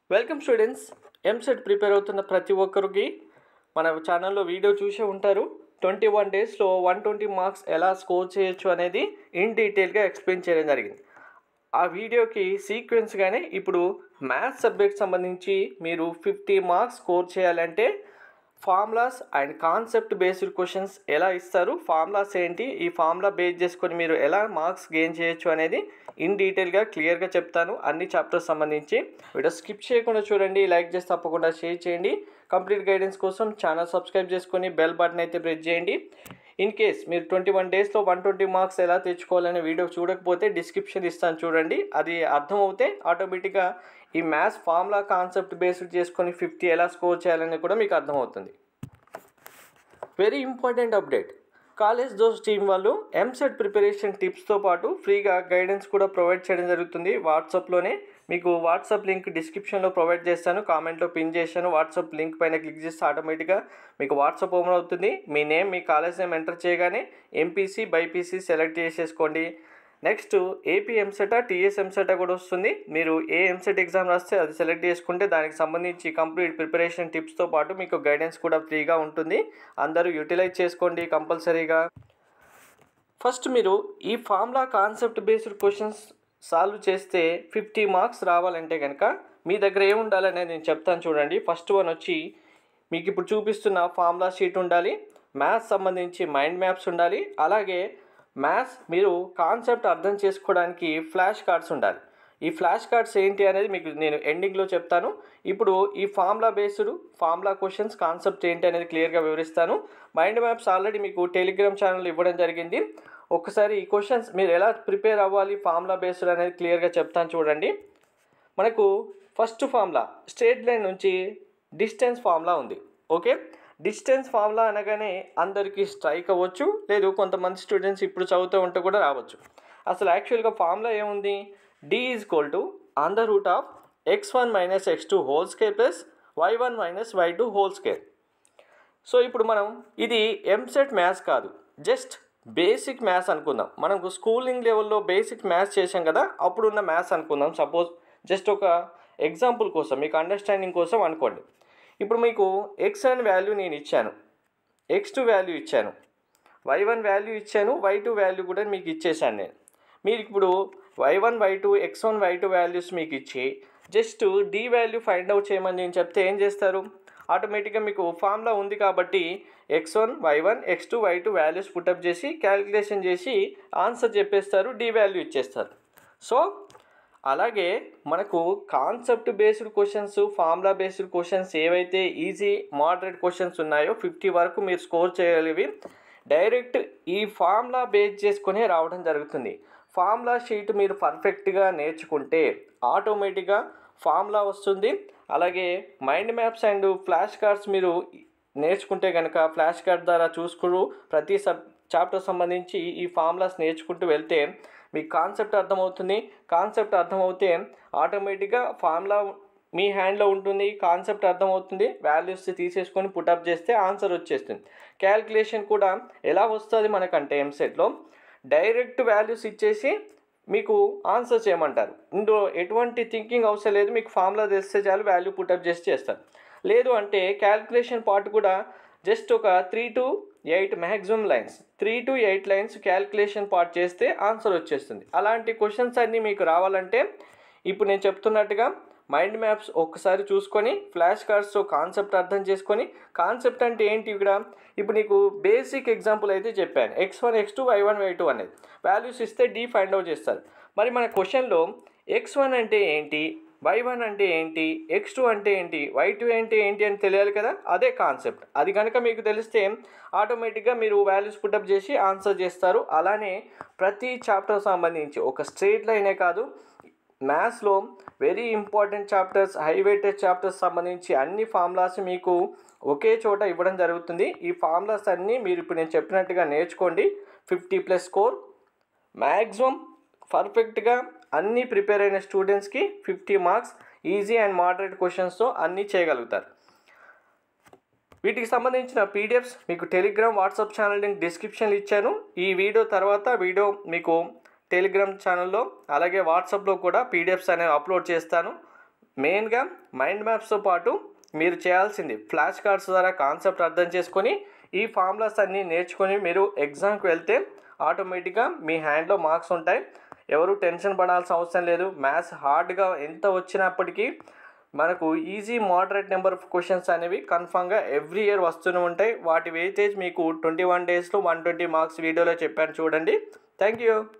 welcome students EAMCET prepare అవుతున్న ప్రతి ఒక్కరికి మన ఛానల్లో వీడియో చూసే ఉంటారు ట్వంటీ వన్ డేస్లో వన్ ట్వంటీ మార్క్స్ ఎలా స్కోర్ చేయొచ్చు అనేది ఇన్ డీటెయిల్గా ఎక్స్ప్లెయిన్ చేయడం జరిగింది ఆ వీడియోకి సీక్వెన్స్గానే ఇప్పుడు మ్యాథ్స్ సబ్జెక్ట్ సంబంధించి మీరు ఫిఫ్టీ మార్క్స్ స్కోర్ చేయాలంటే formulas and concept based questions ఎలా ఇస్తారు ఫార్ములాస్ ఏంటి ఈ ఫార్ములా బేస్ చేసుకొని మీరు ఎలా మార్క్స్ గెయిన్ చేయొచ్చు అనేది ఇన్ డీటెయిల్గా క్లియర్గా చెప్తాను అన్ని చాప్టర్స్ సంబంధించి వీడియో స్కిప్ చేయకుండా చూడండి లైక్ చేసి తప్పకుండా షేర్ చేయండి కంప్లీట్ గైడెన్స్ కోసం ఛానల్ సబ్స్క్రైబ్ చేసుకొని బెల్ బటన్ అయితే ప్రెస్ చేయండి ఇన్ కేస్ మీరు ట్వంటీ వన్ డేస్లో వన్ ట్వంటీ మార్క్స్ ఎలా తెచ్చుకోవాలనే వీడియో చూడకపోతే డిస్క్రిప్షన్ ఇస్తాను చూడండి అది అర్థమవుతే ఆటోమేటిక్గా ఈ మ్యాథ్స్ ఫార్ములా కాన్సెప్ట్ బేస్డ్ చేసుకొని ఫిఫ్టీ ఎలా స్కోర్ చేయాలని కూడా మీకు అర్థమవుతుంది very important update college those team వాళ్ళు ఎంసెట్ ప్రిపరేషన్ టిప్స్తో పాటు ఫ్రీగా గైడెన్స్ కూడా ప్రొవైడ్ చేయడం జరుగుతుంది వాట్సాప్లోనే మీకు వాట్సాప్ లింక్ డిస్క్రిప్షన్లో ప్రొవైడ్ చేస్తాను కామెంట్లో పిన్ చేశాను వాట్సాప్ లింక్ పైన క్లిక్ చేస్తే ఆటోమేటిక్గా మీకు వాట్సాప్ ఓపెన్ అవుతుంది మీ నేమ్ మీ కాలేజ్ నేమ్ ఎంటర్ చేయగానే ఎంపీసీ బైపీసీ సెలెక్ట్ చేసేసుకోండి నెక్స్ట్ ఏపీ ఎంసెటా టీఎస్ ఎంసెటా కూడా వస్తుంది మీరు ఏ ఎంసెట్ ఎగ్జామ్ రాస్తే అది సెలెక్ట్ చేసుకుంటే దానికి సంబంధించి కంప్లీట్ ప్రిపరేషన్ టిప్స్తో పాటు మీకు గైడెన్స్ కూడా ఫ్రీగా ఉంటుంది అందరూ యూటిలైజ్ చేసుకోండి కంపల్సరీగా ఫస్ట్ మీరు ఈ formula concept based questions solve చేస్తే ఫిఫ్టీ మార్క్స్ రావాలంటే కనుక మీ దగ్గర ఏమి ఉండాలనేది నేను చెప్తాను చూడండి ఫస్ట్ వన్ వచ్చి మీకు ఇప్పుడు చూపిస్తున్న ఫార్ములా షీట్ ఉండాలి మ్యాథ్స్ సంబంధించి మైండ్ మ్యాప్స్ ఉండాలి అలాగే మ్యాథ్స్ మీరు కాన్సెప్ట్ అర్థం చేసుకోవడానికి ఫ్లాష్ కార్డ్స్ ఉండాలి ఈ ఫ్లాష్ కార్డ్స్ ఏంటి అనేది మీకు నేను ఎండింగ్లో చెప్తాను ఇప్పుడు ఈ formula based formula questions concept ఏంటి అనేది క్లియర్గా వివరిస్తాను మైండ్ మ్యాప్స్ ఆల్రెడీ మీకు టెలిగ్రామ్ ఛానల్ ఇవ్వడం జరిగింది ఒకసారి ఈ క్వశ్చన్స్ మీరు ఎలా ప్రిపేర్ అవ్వాలి ఫార్ములా బేస్డ్ అనేది క్లియర్గా చెప్తాను చూడండి మనకు ఫస్ట్ ఫార్ములా స్ట్రేట్ లైన్ నుంచి డిస్టెన్స్ ఫార్ములా ఉంది ఓకే డిస్టెన్స్ ఫార్ములా అనగానే అందరికీ స్ట్రైక్ అవ్వచ్చు లేదు కొంతమంది స్టూడెంట్స్ ఇప్పుడు చదువుతూ ఉంటే కూడా రావచ్చు అసలు యాక్చువల్గా ఫార్ములా ఏముంది D is equal to on the root of X one minus X two whole square plus Y one minus Y two whole square so ఇప్పుడు మనం ఇది ఎంసెట్ మ్యాథ్స్ కాదు జస్ట్ బేసిక్ మ్యాథ్స్ అనుకుందాం మనం స్కూలింగ్ లెవెల్లో basic maths చేసాం కదా అప్పుడున్న మ్యాథ్స్ అనుకుందాం సపోజ్ జస్ట్ ఒక ఎగ్జాంపుల్ కోసం మీకు అండర్స్టాండింగ్ కోసం అనుకోండి ఇప్పుడు మీకు ఎక్స్ అనే వాల్యూ నేను ఇచ్చాను ఎక్స్ టూ వాల్యూ ఇచ్చాను వై వన్ వాల్యూ ఇచ్చాను వై టూ వాల్యూ కూడా మీకు ఇచ్చేసాను నేను మీరు ఇప్పుడు Y one Y two X one Y two values మీకు ఇచ్చి just D value find out చేయమని నేను చెప్తే ఏం చేస్తారు ఆటోమేటిక్గా మీకు ఫార్ములా ఉంది కాబట్టి X one Y one X two Y two values put up చేసి క్యాలిక్యులేషన్ చేసి ఆన్సర్ చెప్పేస్తారు డి వాల్యూ ఇచ్చేస్తారు సో అలాగే మనకు concept based questions formula based questions ఏవైతే ఈజీ మోడరేట్ క్వశ్చన్స్ ఉన్నాయో ఫిఫ్టీ వరకు మీరు స్కోర్ చేయగలివి డైరెక్ట్ ఈ ఫార్ములా బేస్ చేసుకునే రావడం జరుగుతుంది ఫార్ములా షీట్ మీరు పర్ఫెక్ట్గా నేర్చుకుంటే ఆటోమేటిక్గా ఫార్ములా వస్తుంది అలాగే mind maps and flash cards మీరు నేర్చుకుంటే కనుక ఫ్లాష్ కార్డ్ ద్వారా చూసుకుని ప్రతి సబ్ చాప్టర్ సంబంధించి ఈ ఫార్ములాస్ నేర్చుకుంటూ వెళ్తే మీకు కాన్సెప్ట్ అర్థమవుతుంది కాన్సెప్ట్ అర్థమవుతే ఆటోమేటిక్గా ఫార్ములా మీ హ్యాండ్లో ఉంటుంది కాన్సెప్ట్ అర్థమవుతుంది వాల్యూస్ తీసేసుకొని పుటప్ చేస్తే ఆన్సర్ వచ్చేస్తుంది క్యాల్కులేషన్ కూడా ఎలా వస్తుంది మనకంటే ఎంసెట్లో డైరెక్ట్ వాల్యూస్ ఇచ్చేసి మీకు ఆన్సర్ చేయమంటారు ఇందులో ఎటువంటి థింకింగ్ అవసరం లేదు మీకు ఫార్ములా తెస్తే చాలు వాల్యూ పుటప్ చేసి చేస్తారు లేదు అంటే క్యాల్కులేషన్ పార్ట్ కూడా జస్ట్ ఒక three to eight maximum lines three to eight lines calculation part చేస్తే ఆన్సర్ వచ్చేస్తుంది అలాంటి క్వశ్చన్స్ అన్నీ మీకు రావాలంటే ఇప్పుడు నేను చెప్తున్నట్టుగా మైండ్ మ్యాప్స్ ఒక్కసారి చూసుకొని ఫ్లాష్ కార్డ్స్తో కాన్సెప్ట్ అర్థం చేసుకొని కాన్సెప్ట్ అంటే ఏంటి ఇక్కడ ఇప్పుడు నీకు బేసిక్ ఎగ్జాంపుల్ అయితే చెప్పాను X one X two Y one Y two అనేది వాల్యూస్ ఇస్తే డీ ఫైండ్ అవుట్ చేస్తారు మరి మన క్వశ్చన్లో ఎక్స్ వన్ అంటే ఏంటి వై వన్ అంటే ఏంటి ఎక్స్ టూ అంటే ఏంటి వై టూ అంటే ఏంటి అని తెలియాలి కదా అదే కాన్సెప్ట్ అది కనుక మీకు తెలిస్తే ఆటోమేటిక్గా మీరు వాల్యూస్ పుటప్ చేసి ఆన్సర్ చేస్తారు అలానే ప్రతి చాప్టర్ సంబంధించి ఒక స్ట్రేట్ లైనే కాదు మ్యాథ్స్లో very important chapters high weighted chapters సంబంధించి అన్ని ఫార్ములాస్ మీకు ఒకే చోట ఇవ్వడం జరుగుతుంది ఈ ఫార్ములాస్ అన్నీ మీరు ఇప్పుడు నేను చెప్పినట్టుగా నేర్చుకోండి ఫిఫ్టీ ప్లస్ స్కోర్ మ్యాక్సిమం పర్ఫెక్ట్గా అన్నీ ప్రిపేర్ అయిన స్టూడెంట్స్కి fifty marks easy and moderate క్వశ్చన్స్తో అన్నీ చేయగలుగుతారు వీటికి సంబంధించిన పీడిఎఫ్స్ మీకు టెలిగ్రామ్ వాట్సాప్ ఛానల్ లింక్ డిస్క్రిప్షన్లో ఇచ్చాను ఈ వీడియో తర్వాత వీడియో మీకు టెలిగ్రామ్ ఛానల్లో అలాగే వాట్సాప్లో కూడా పీడిఎఫ్స్ అనేవి అప్లోడ్ చేస్తాను మెయిన్గా మైండ్ మ్యాప్స్తో పాటు మీరు చేయాల్సింది ఫ్లాష్ కార్డ్స్ ద్వారా కాన్సెప్ట్ అర్థం చేసుకొని ఈ ఫార్ములాస్ అన్నీ నేర్చుకొని మీరు ఎగ్జామ్కి వెళ్తే ఆటోమేటిక్గా మీ హ్యాండ్లో మార్క్స్ ఉంటాయి ఎవరు టెన్షన్ పడాల్సిన అవసరం లేదు మ్యాథ్స్ హార్డ్గా ఎంత వచ్చినప్పటికీ మనకు easy moderate number of questions అనేవి కన్ఫామ్గా ఎవ్రీ ఇయర్ వస్తూనే ఉంటాయి వాటి వెయిటేజ్ మీకు ట్వంటీ వన్ డేస్లో వన్ ట్వంటీ మార్క్స్ వీడియోలో చెప్పాను చూడండి థ్యాంక్ యూ